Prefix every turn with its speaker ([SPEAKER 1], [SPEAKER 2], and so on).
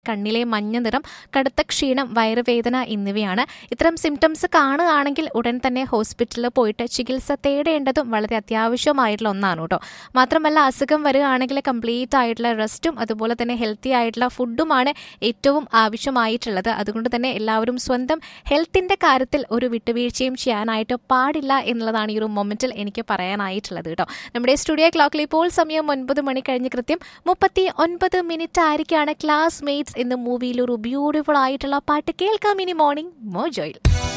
[SPEAKER 1] കണ്ണിലെ മഞ്ഞ നിറം കടുത്ത ക്ഷീണം വയറുവേദന എന്നിവയാണ് ഇത്തരം സിംറ്റംസ് കാണുകയാണെങ്കിൽ ഉടൻ തന്നെ ഹോസ്പിറ്റലിൽ പോയിട്ട് ചികിത്സ തേടേണ്ടതും വളരെ അത്യാവശ്യമായിട്ടുള്ള ഒന്നാണ് കേട്ടോ മാത്രമല്ല അസുഖം വരികയാണെങ്കിൽ കംപ്ലീറ്റ് ആയിട്ടുള്ള റെസ്റ്റും അതുപോലെ തന്നെ ഹെൽത്തി ആയിട്ടുള്ള ഫുഡുമാണ് ഏറ്റവും ആവശ്യമായിട്ടുള്ളത് അതുകൊണ്ട് തന്നെ എല്ലാവരും സ്വന്തം ഹെൽത്തിന്റെ കാര്യത്തിൽ ഒരു വിട്ടുവീഴ്ചയും ചെയ്യാനായിട്ട് പാടില്ല എന്നുള്ളതാണ് ഈ ഒരു മൊമെന്റിൽ എനിക്ക് പറയാനായിട്ടുള്ളത് കേട്ടോ നമ്മുടെ സ്റ്റുഡിയോ ക്ലോക്കിൽ ഇപ്പോൾ സമയം ഒൻപത് മണി കഴിഞ്ഞ് കൃത്യം മുപ്പത്തി ഒൻപത് മിനിറ്റ് ആയിരിക്കാണ് ക്ലാസ്മേറ്റ്സ് എന്ന മൂവിയിൽ ഒരു ബ്യൂട്ടിഫുൾ ആയിട്ടുള്ള പാട്ട് കേൾക്കാം ഇനി മോർണിംഗ് മോജോയിൽ